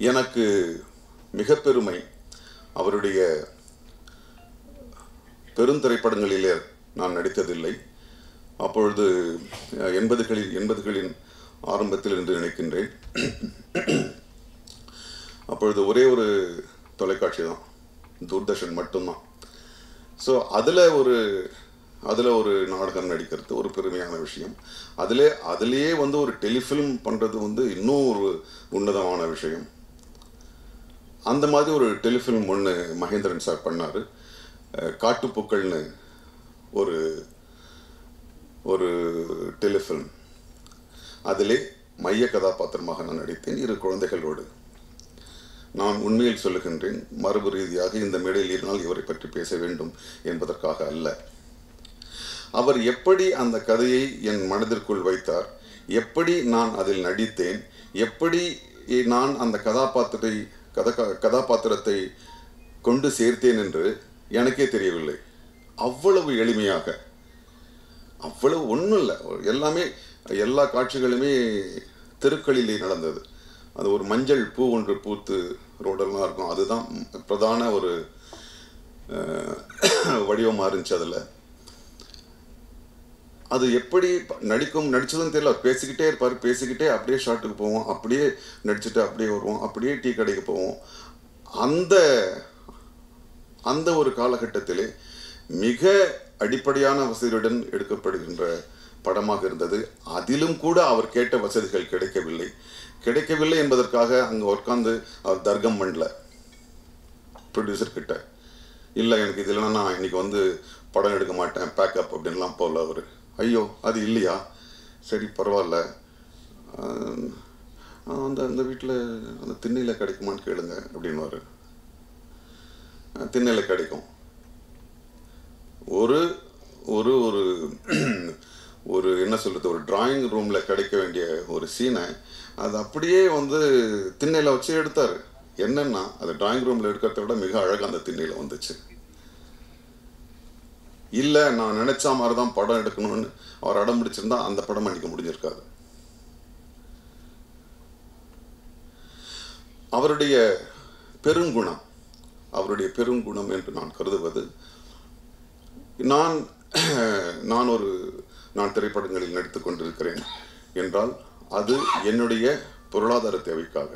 எனக்கு மிக பெருமை அவருடைய பெருந்திரைப்படங்களிலே நான் நடித்ததில்லை அப்பொழுது அஹ், எண்பதுகளில் எண்பதுகளின் ஆரம்பத்தில் என்று நினைக்கின்றேன் அப்பொழுது ஒரே ஒரு தொலைக்காட்சி தான் தூர்தர்ஷன் மட்டும்தான் ஸோ அதில் ஒரு அதில் ஒரு நாடகம் நடிக்கிறது ஒரு பெருமையான விஷயம் அதிலே அதிலேயே வந்து ஒரு டெலிஃபில்ம் பண்ணுறது வந்து இன்னும் ஒரு உன்னதமான விஷயம் அந்த மாதிரி ஒரு டெலிஃபில்ம் ஒன்று மகேந்திரன் சார் பண்ணார் காட்டுப்பூக்கள்னு ஒரு ஒரு டெலிஃபில்ம் அதிலே மைய கதாபாத்திரமாக நான் நடித்தேன் இரு குழந்தைகளோடு நான் உண்மையில் சொல்லுகின்றேன் மரபு ரீதியாக இந்த மேடையில் இருந்தால் இவரை பற்றி பேச வேண்டும் என்பதற்காக அல்ல அவர் எப்படி அந்த கதையை என் மனதிற்குள் வைத்தார் எப்படி நான் அதில் நடித்தேன் எப்படி நான் அந்த கதாபாத்திரத்தை கத கதாபாத்திரத்தை கொண்டு சேர்த்தேன் என்று எனக்கே தெரியவில்லை அவ்வளவு எளிமையாக அவ்வளவு ஒன்றும் இல்லை எல்லாமே எல்லா காட்சிகளுமே தெருக்களிலே நடந்தது அது ஒரு மஞ்சள் பூ ஒன்று பூத்து ரோடெல்லாம் இருக்கும் அதுதான் பிரதான ஒரு அஹ், வடிவமா இருந்துச்சு அதில் அது எப்படி ப- நடிக்கும் நடிச்சதும் தெரியல அவர் பேசிக்கிட்டே இருப்பார் பேசிக்கிட்டே அப்படியே ஷாட்டுக்கு போவோம் அப்படியே நடிச்சுட்டு அப்படியே வருவோம் அப்படியே டீ கடைக்கு போவோம் அந்த அந்த ஒரு காலகட்டத்திலே மிக அடிப்படையான வசதியுடன் எடுக்கப்படுகின்ற படமாக இருந்தது அதிலும் கூட அவர் கேட்ட வசதிகள் கிடைக்கவில்லை கிடைக்கவில்லை என்பதற்காக அங்கே உட்காந்து அவர் தர்க்கம் பண்ணல ப்ரொடியூசர் கிட்ட இல்லை எனக்கு இது இல்லைன்னா நான் இன்னைக்கு வந்து படம் எடுக்க மாட்டேன் பேக்கப் அப்படின்லாம் போகல அவர் ஐயோ அது இல்லையா சரி பரவாயில்ல ஆஹ், அந்த அந்த வீட்டில் அந்த திண்ணையில் கிடைக்குமான்னு கேளுங்க அப்படின்னுவாரு அஹ், திண்ணையில் கிடைக்கும் ஒரு ஒரு ஒரு ஒரு என்ன சொல்றது ஒரு டிராயிங் ரூமில் கிடைக்க வேண்டிய ஒரு சீனை அது அப்படியே வந்து திண்ணையில் வச்சு எடுத்தார் என்னன்னா அது டிராயிங் ரூமில் எடுக்கிறத விட மிக அழகாக அந்த திண்ணையில் வந்துச்சு இல்லை நான் நினைச்ச மாதிரி தான் படம் எடுக்கணும்னு அவர் அடம் பிடிச்சிருந்தா அந்த படம் அன்னைக்கு முடிஞ்சிருக்காது அவருடைய பெருங்குணம் அவருடைய பெருங்குணம் என்று நான் கருதுவது நான் நான் ஒரு நான் திரைப்படங்களில் நடித்துக் கொண்டிருக்கிறேன் என்றால் அது என்னுடைய பொருளாதார தேவைக்காக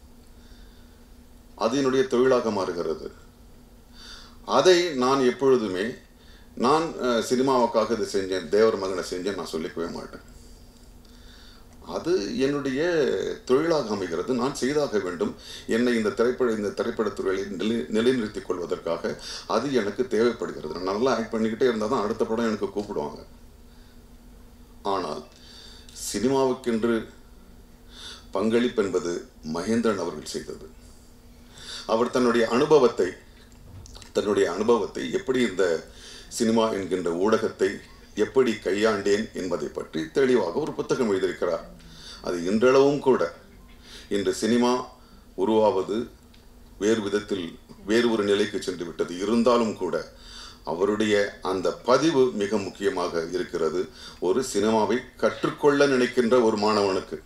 அது என்னுடைய தொழிலாக மாறுகிறது அதை நான் எப்பொழுதுமே நான் அஹ், சினிமாவுக்காக இது செஞ்சேன் தேவர் மகனை செஞ்சேன் நான் சொல்லிக்கவே மாட்டேன் அது என்னுடைய தொழிலாக அமைகிறது நான் செய்தாக வேண்டும் என்னை இந்த திரைப்பட இந்த திரைப்படத்துறையில் நிலை நிலைநிறுத்திக் கொள்வதற்காக அது எனக்கு தேவைப்படுகிறது நான் நல்லா ஆக்ட் பண்ணிக்கிட்டே இருந்தால் தான் அடுத்த படம் எனக்கு கூப்பிடுவாங்க ஆனால் சினிமாவுக்கென்று பங்களிப்பு என்பது மகேந்திரன் அவர்கள் செய்தது அவர் தன்னுடைய அனுபவத்தை தன்னுடைய அனுபவத்தை எப்படி இந்த சினிமா என்கின்ற ஊடகத்தை எப்படி கையாண்டேன் என்பதை பற்றி தெளிவாக ஒரு புத்தகம் எழுதியிருக்கிறார் அது இன்றளவும் கூட இன்று சினிமா உருவாவது வேறு விதத்தில் வேறு ஒரு நிலைக்கு சென்று விட்டது இருந்தாலும் கூட அவருடைய அந்த பதிவு மிக முக்கியமாக இருக்கிறது ஒரு சினிமாவை கற்றுக்கொள்ள நினைக்கின்ற ஒரு மாணவனுக்கு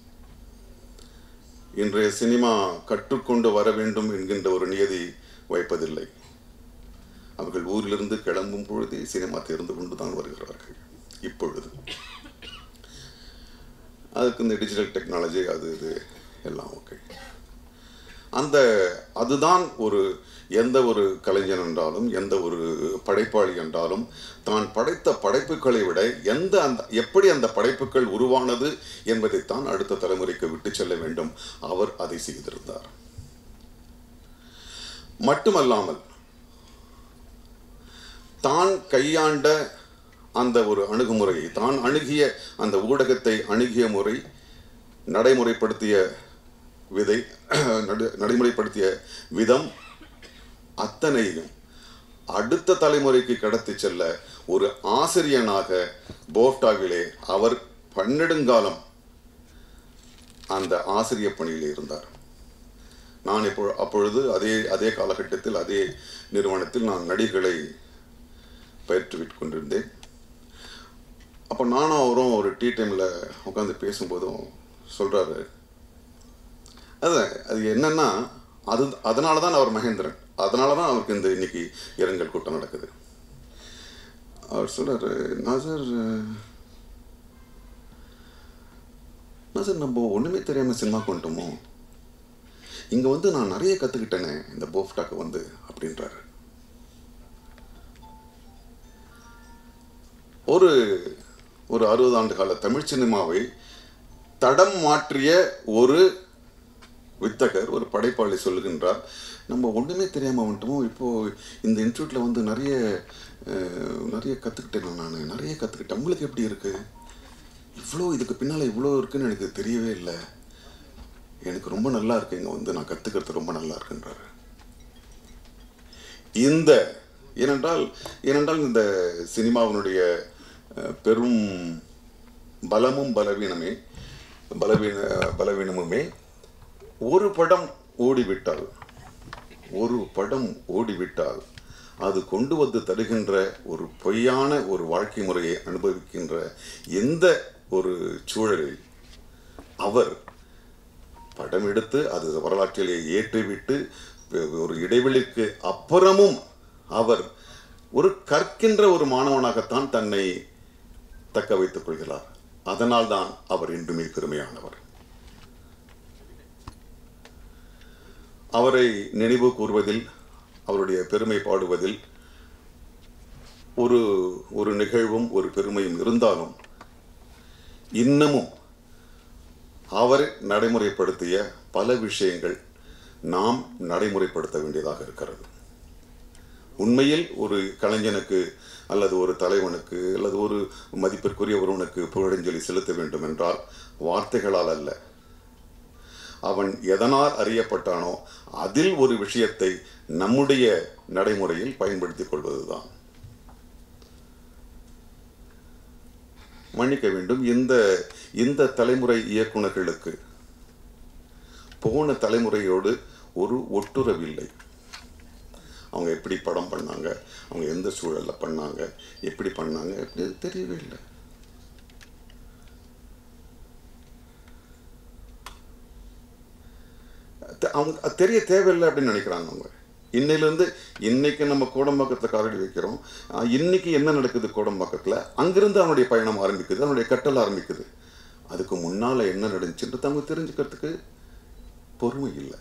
இன்றைய சினிமா கற்றுக்கொண்டு வர வேண்டும் என்கின்ற ஒரு நியதி வைப்பதில்லை அவர்கள் ஊரிலிருந்து கிளம்பும் பொழுதே சினிமா தெரிந்து கொண்டு தான் வருகிறார்கள் இப்பொழுது அதுக்கு இந்த டிஜிட்டல் டெக்னாலஜி அது இது எல்லாம் ஓகே அந்த அதுதான் ஒரு எந்த ஒரு கலைஞன் என்றாலும் எந்த ஒரு படைப்பாளி என்றாலும் தான் படைத்த படைப்புகளை விட எந்த அந்த எப்படி அந்த படைப்புகள் உருவானது என்பதைத்தான் அடுத்த தலைமுறைக்கு விட்டு செல்ல வேண்டும் அவர் அதை செய்திருந்தார் மட்டுமல்லாமல் தான் கையாண்ட அந்த ஒரு அணுகுமுறையை தான் அணுகிய அந்த ஊடகத்தை அணுகிய முறை நடைமுறைப்படுத்திய விதை நடு- நடைமுறைப்படுத்திய விதம் அத்தனையும் அடுத்த தலைமுறைக்கு கடத்தி செல்ல ஒரு ஆசிரியனாக போஃப்டாவிலே அவர் பன்னெடுங்காலம் அந்த ஆசிரிய பணியில் இருந்தார் நான் இப்போ அப்பொழுது அதே அதே காலகட்டத்தில் அதே நிறுவனத்தில் நான் நடிகளை பயிற்றுவிட்டு கொண்டிருந்தேன் அப்போ நானும் அவரும் ஒரு டீ டைமில் உட்காந்து பேசும்போதும் சொல்கிறாரு அது அது என்னன்னா அது அதனால தான் அவர் மகேந்திரன் அதனால தான் அவருக்கு இந்த இன்னைக்கு இரங்கல் கூட்டம் நடக்குது அவர் சொல்றாரு நாசர் நாசர் நம்ம ஒன்றுமே தெரியாமல் சினிமா கொண்டுட்டோமோ இங்கே வந்து நான் நிறைய கற்றுக்கிட்டேனே இந்த போஃப்டாக்கு வந்து அப்படின்றாரு ஒரு ஒரு அறுபது ஆண்டு கால தமிழ் சினிமாவை தடம் மாற்றிய ஒரு வித்தகர் ஒரு படைப்பாளி சொல்லுகின்றார் நம்ம ஒன்றுமே தெரியாமல் வந்துட்டோம் இப்போது இந்த இன்ஸ்டியூட்டில் வந்து நிறைய அஹ், நிறைய கற்றுக்கிட்டேன் நான் நிறைய கற்றுக்கிட்டேன் உங்களுக்கு எப்படி இருக்குது இவ்வளோ இதுக்கு பின்னால் இவ்வளோ இருக்குன்னு எனக்கு தெரியவே இல்லை எனக்கு ரொம்ப நல்லா இருக்கு இங்கே வந்து நான் கற்றுக்கிறது ரொம்ப நல்லா இருக்குன்றாரு இந்த ஏனென்றால் ஏனென்றால் இந்த சினிமாவினுடைய அஹ், பெரும் பலமும் பலவீனமே பலவீன பலவீனமுமே ஒரு படம் ஓடிவிட்டால் ஒரு படம் ஓடிவிட்டால் அது கொண்டு வந்து தருகின்ற ஒரு பொய்யான ஒரு வாழ்க்கை முறையை அனுபவிக்கின்ற எந்த ஒரு சூழலில் அவர் படம் எடுத்து அது வரலாற்றிலே ஏற்றிவிட்டு ஒரு இடைவெளிக்கு அப்புறமும் அவர் ஒரு கற்கின்ற ஒரு மாணவனாகத்தான் தன்னை தக்க வைத்துக் கொள்கிறார் அதனால்தான் அவர் இன்றுமே பெருமையானவர் அவரை நினைவு கூறுவதில் அவருடைய பெருமை பாடுவதில் ஒரு ஒரு நிகழ்வும் ஒரு பெருமையும் இருந்தாலும் இன்னமும் அவர் நடைமுறைப்படுத்திய பல விஷயங்கள் நாம் நடைமுறைப்படுத்த வேண்டியதாக இருக்கிறது உண்மையில் ஒரு கலைஞனுக்கு அல்லது ஒரு தலைவனுக்கு அல்லது ஒரு மதிப்பிற்குரிய ஒருவனுக்கு புகழஞ்சலி செலுத்த வேண்டும் என்றால் வார்த்தைகளால் அல்ல அவன் எதனால் அறியப்பட்டானோ அதில் ஒரு விஷயத்தை நம்முடைய நடைமுறையில் பயன்படுத்திக் கொள்வதுதான் மன்னிக்க வேண்டும் இந்த இந்த தலைமுறை இயக்குனர்களுக்கு போன தலைமுறையோடு ஒரு ஒட்டுறவில்லை அவங்க எப்படி படம் பண்ணாங்க அவங்க எந்த சூழல்ல பண்ணாங்க எப்படி பண்ணாங்க எப்படி தெரியவே இல்லை தெ- அவங்க அது தெரிய தேவையில்லை அப்படின்னு நினைக்கிறாங்க அவங்க இன்னையிலேருந்து இன்னைக்கு நம்ம கோடம்பாக்கத்தில் காலடி வைக்கிறோம் ஆஹ், இன்னைக்கு என்ன நடக்குது கோடம்பாக்கத்தில் அங்கிருந்து அவனுடைய பயணம் ஆரம்பிக்குது அவனுடைய கட்டல் ஆரம்பிக்குது அதுக்கு முன்னால் என்ன நடந்துச்சுன்றது அவங்க தெரிஞ்சுக்கிறதுக்கு பொறுமை இல்லை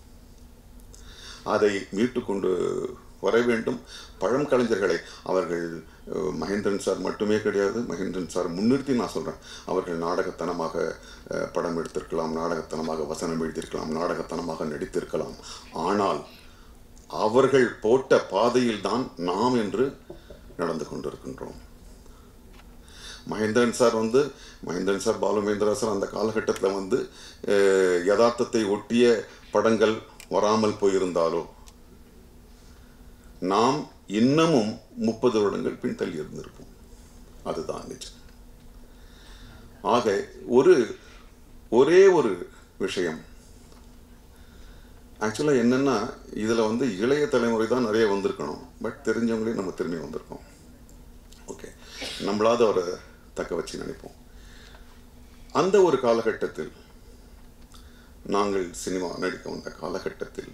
அதை மீட்டு கொண்டு வர வேண்டும் பழம் கலைஞர்களை அவர்கள் அஹ், மகேந்திரன் சார் மட்டுமே கிடையாது மகேந்திரன் சார் முன்னிறுத்தி நான் சொல்கிறேன் அவர்கள் நாடகத்தனமாக அஹ், படம் எடுத்திருக்கலாம் நாடகத்தனமாக வசனம் எழுதியிருக்கலாம் நாடகத்தனமாக நடித்திருக்கலாம் ஆனால் அவர்கள் போட்ட பாதையில் தான் நாம் என்று நடந்து கொண்டிருக்கின்றோம் மகேந்திரன் சார் வந்து மகேந்திரன் சார் பாலு மகேந்திரா சார் அந்த காலகட்டத்தில் வந்து அஹ், யதார்த்தத்தை ஒட்டிய படங்கள் வராமல் போயிருந்தாலோ நாம் இன்னமும் முப்பது வருடங்கள் பின்தள்ளி இருந்திருப்போம் அதுதான் நிஜம் ஆக ஒரு ஒரே ஒரு விஷயம் ஆக்சுவலாக என்னென்னா இதில் வந்து இளைய தலைமுறை தான் நிறைய வந்திருக்கணும் பட் தெரிஞ்சவங்களே நம்ம திரும்பி வந்திருக்கோம் ஓகே நம்மளாவது அவரை தக்க வச்சு நினைப்போம் அந்த ஒரு காலகட்டத்தில் நாங்கள் சினிமா நடிக்க வந்த காலகட்டத்தில்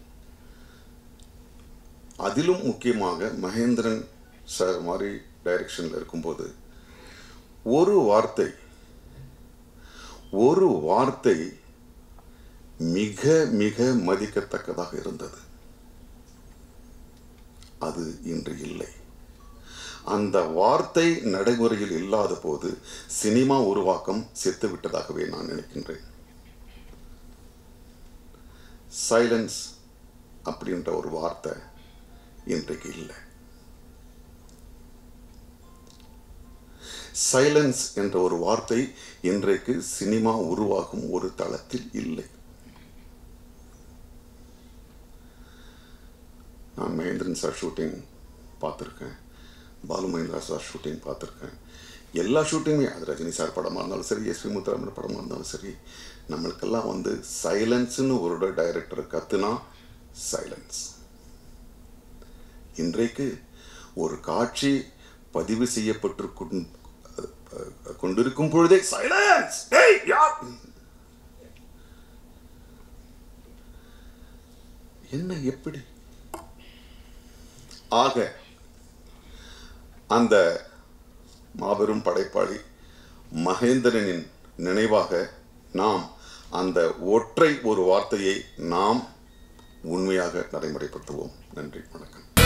அதிலும் முக்கியமாக மகேந்திரன் சார் மாதிரி டைரக்ஷனில் இருக்கும்போது ஒரு வார்த்தை ஒரு வார்த்தை மிக மிக மதிக்கத்தக்கதாக இருந்தது அது இன்று இல்லை அந்த வார்த்தை நடைமுறையில் இல்லாத போது சினிமா உருவாக்கம் செத்துவிட்டதாகவே நான் நினைக்கின்றேன் சைலன்ஸ் அப்படின்ற ஒரு வார்த்தை இன்றைக்கு இல்லை சைலன்ஸ் என்ற ஒரு வார்த்தை இன்றைக்கு சினிமா உருவாகும் ஒரு தளத்தில் இல்லை நான் மகேந்திரன் சார் ஷூட்டிங் பார்த்துருக்கேன் பாலு மகேந்திரா சார் ஷூட்டிங் பார்த்துருக்கேன் எல்லா ஷூட்டிங்குமே அது ரஜினி சார் படமாக இருந்தாலும் சரி எஸ்பி முத்துராமன் படமாக இருந்தாலும் சரி நம்மளுக்கெல்லாம் வந்து சைலன்ஸ்னு ஒரு டைரக்டர் கத்துனா சைலன்ஸ் இன்றைக்கு ஒரு காட்சி பதிவு செய்யப்பட்டு கொண்டிருக்கும் பொழுதே சைலன்ஸ் என்ன எப்படி ஆக அந்த மாபெரும் படைப்பாளி மகேந்திரனின் நினைவாக நாம் அந்த ஒற்றை ஒரு வார்த்தையை நாம் உண்மையாக நடைமுறைப்படுத்துவோம் நன்றி வணக்கம்